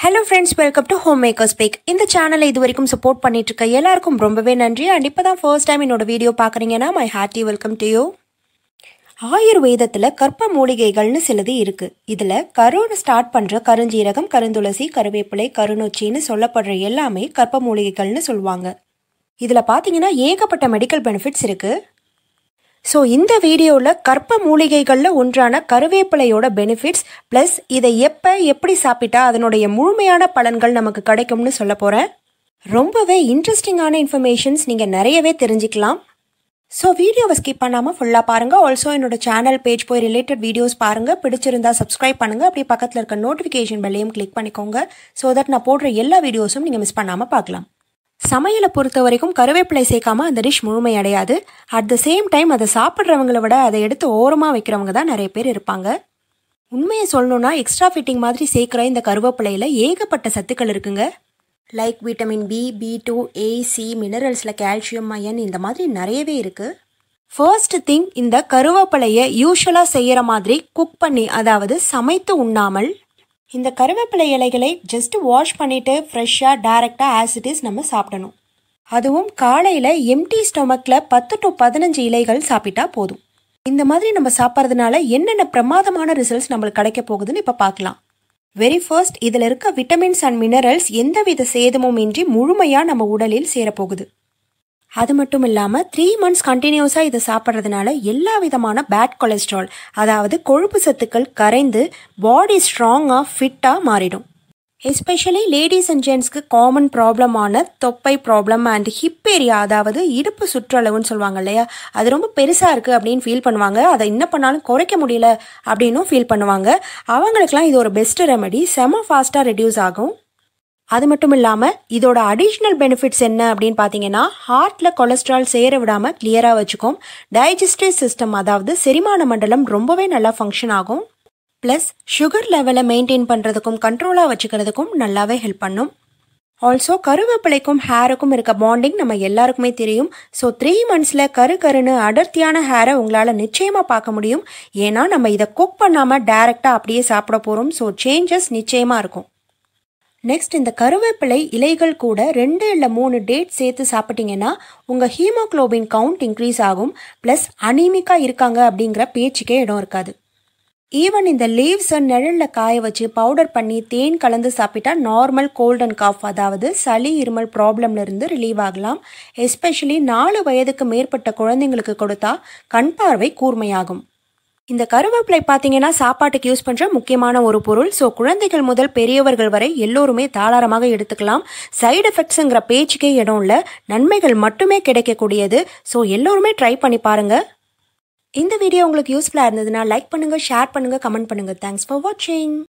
hello friends welcome to home makers back இந்த சேனலை இது வரைக்கும் சப்போர்ட் பண்ணிட்டு இருக்க எல்லாருக்கும் ரொம்பவே நன்றி அண்ட் இப்போ தான் ஃபர்ஸ்ட் டைம் என்னோட வீடியோ பார்க்குறீங்கன்னா my hearty welcome to you ஆயுர்வேதத்தில் கற்ப மூலிகைகள்னு சிலது இருக்கு இதில் கருன்னு ஸ்டார்ட் பண்ணுற கருஞ்சீரகம் கருந்துளசி கருவேப்பிலை கருநொச்சின்னு சொல்லப்படுற எல்லாமே கற்ப மூலிகைகள்னு சொல்லுவாங்க இதில் பார்த்தீங்கன்னா ஏகப்பட்ட மெடிக்கல் பெனிஃபிட்ஸ் இருக்குது ஸோ இந்த வீடியோவில் கற்ப மூலிகைகளில் ஒன்றான கருவேப்பிலையோட பெனிஃபிட்ஸ் ப்ளஸ் இதை எப்போ எப்படி சாப்பிட்டா அதனுடைய முழுமையான பலன்கள் நமக்கு கிடைக்கும்னு சொல்ல போகிறேன் ரொம்பவே இன்ட்ரெஸ்டிங்கான இன்ஃபர்மேஷன்ஸ் நீங்கள் நிறையவே தெரிஞ்சுக்கலாம் ஸோ வீடியோவை ஸ்கிப் பண்ணாமல் ஃபுல்லாக பாருங்கள் ஆல்சோ என்னோட சேனல் பேஜ் போய் ரிலேட்டட் வீடியோஸ் பாருங்கள் பிடிச்சிருந்தா சப்ஸ்கிரைப் பண்ணுங்கள் அப்படியே பக்கத்தில் இருக்க நோட்டிஃபிகேஷன் பெல்லையும் கிளிக் பண்ணிக்கோங்க ஸோ தட் நான் போடுற எல்லா வீடியோஸும் நீங்கள் மிஸ் பண்ணாமல் பார்க்கலாம் சமையலை பொறுத்த வரைக்கும் கருவேப்பிலை சேர்க்காம அந்த டிஷ் முழுமையடையாது அட் த சேம் டைம் அதை சாப்பிட்றவங்கள விட அதை எடுத்து ஓரமாக வைக்கிறவங்க தான் நிறைய பேர் இருப்பாங்க உண்மையை சொல்லணும்னா எக்ஸ்ட்ரா ஃபிட்டிங் மாதிரி சேர்க்குற இந்த கருவேப்பிலையில் ஏகப்பட்ட சத்துக்கள் இருக்குங்க like vitamin B B two A C மினரல்ஸில் கால்சியம் அயன் இந்த மாதிரி நிறையவே இருக்குது ஃபர்ஸ்ட் திங் இந்த கருவேப்பிலையை யூஸ்வலாக செய்கிற மாதிரி குக் பண்ணி அதாவது சமைத்து உண்ணாமல் இந்த கருவேப்பிலை இலைகளை ஜஸ்ட் வாஷ் பண்ணிவிட்டு ஃப்ரெஷ்ஷாக டேரெக்டாக ஆசிட்டிஸ் நம்ம சாப்பிடணும் அதுவும் காலையில் எம்டி ஸ்டொமக்கில் பத்து டு பதினஞ்சு இலைகள் சாப்பிட்டா போதும் இந்த மாதிரி நம்ம சாப்பிட்றதுனால என்னென்ன பிரமாதமான ரிசல்ட்ஸ் நம்மளுக்கு கிடைக்க போகுதுன்னு இப்போ பார்க்கலாம் வெரி ஃபர்ஸ்ட் இதில் இருக்க விட்டமின்ஸ் அண்ட் மினரல்ஸ் எந்தவித சேதமும் இன்றி முழுமையாக நம்ம உடலில் சேரப்போகுது அது மட்டும் இல்லாமல் த்ரீ மந்த்ஸ் கண்டினியூஸாக இதை சாப்பிட்றதுனால எல்லா விதமான பேட் கொலஸ்ட்ரால் அதாவது கொழுப்பு சத்துக்கள் கரைந்து பாடி ஸ்ட்ராங்காக ஃபிட்டாக மாறிடும் எஸ்பெஷலி லேடிஸ் அண்ட் ஜென்ட்ஸ்க்கு காமன் ப்ராப்ளமான தொப்பை ப்ராப்ளம் அண்ட் ஹிப் ஏரியா அதாவது இடுப்பு சுற்றளவுன்னு சொல்லுவாங்க இல்லையா அது ரொம்ப பெருசாக இருக்குது அப்படின்னு ஃபீல் பண்ணுவாங்க அதை என்ன பண்ணாலும் குறைக்க முடியல அப்படின்னும் ஃபீல் பண்ணுவாங்க அவங்களுக்குலாம் இது ஒரு பெஸ்ட் ரெமெடி செம ஃபாஸ்ட்டாக ரெடியூஸ் ஆகும் அது மட்டும் இல்லாமல் இதோட அடிஷ்னல் பெனிஃபிட்ஸ் என்ன அப்படின்னு பார்த்தீங்கன்னா ஹார்ட்டில் கொலஸ்ட்ரால் சேர விடாமல் கிளியராக வச்சுக்கும் டைஜஸ்டிவ் சிஸ்டம் அதாவது செரிமான மண்டலம் ரொம்பவே நல்லா ஃபங்க்ஷன் ஆகும் ப்ளஸ் சுகர் லெவலை மெயின்டைன் பண்ணுறதுக்கும் கண்ட்ரோலாக வச்சுக்கிறதுக்கும் நல்லாவே ஹெல்ப் பண்ணும் ஆல்சோ கருவேப்பிலைக்கும் ஹேருக்கும் இருக்க பாண்டிங் நம்ம எல்லாருக்குமே தெரியும் ஸோ த்ரீ மந்த்ஸில் கரு கருன்னு அடர்த்தியான ஹேரை உங்களால் நிச்சயமாக பார்க்க முடியும் ஏன்னா நம்ம இதை குக் பண்ணாமல் டைரெக்டாக அப்படியே சாப்பிட போகிறோம் ஸோ சேஞ்சஸ் நிச்சயமாக இருக்கும் நெக்ஸ்ட் இந்த கருவேப்பிலை இலைகள் கூட ரெண்டு இல்லை மூணு டேட் சேர்த்து சாப்பிட்டீங்கன்னா உங்கள் ஹீமோக்ளோபின் கவுண்ட் இன்க்ரீஸ் ஆகும் ப்ளஸ் அனீமிக்காக இருக்காங்க அப்படிங்கிற பேச்சுக்கே இடம் இருக்காது ஈவன் இந்த லீவ்ஸை நிழலில் காய வச்சு பவுடர் பண்ணி தேன் கலந்து சாப்பிட்டா நார்மல் கோல்ட் அண்ட் காஃப் அதாவது சளி இருமல் ப்ராப்ளம்லேருந்து ரிலீவ் ஆகலாம் எஸ்பெஷலி நாலு வயதுக்கு மேற்பட்ட குழந்தைங்களுக்கு கொடுத்தா கண் பார்வை கூர்மையாகும் இந்த கருவேப்பிலை பார்த்தீங்கன்னா சாப்பாட்டுக்கு யூஸ் பண்ணுற முக்கியமான ஒரு பொருள் ஸோ குழந்தைகள் முதல் பெரியவர்கள் வரை எல்லோருமே தாராளமாக எடுத்துக்கலாம் சைடு எஃபெக்ட்ஸுங்கிற பேச்சுக்கே இடம் இல்லை நன்மைகள் மட்டுமே கிடைக்கக்கூடியது ஸோ எல்லோருமே ட்ரை பண்ணி பாருங்க இந்த வீடியோ உங்களுக்கு யூஸ்ஃபுல்லாக இருந்ததுன்னா லைக் பண்ணுங்கள் ஷேர் பண்ணுங்கள் கமெண்ட் பண்ணுங்கள் தேங்க்ஸ் ஃபார் வாட்சிங்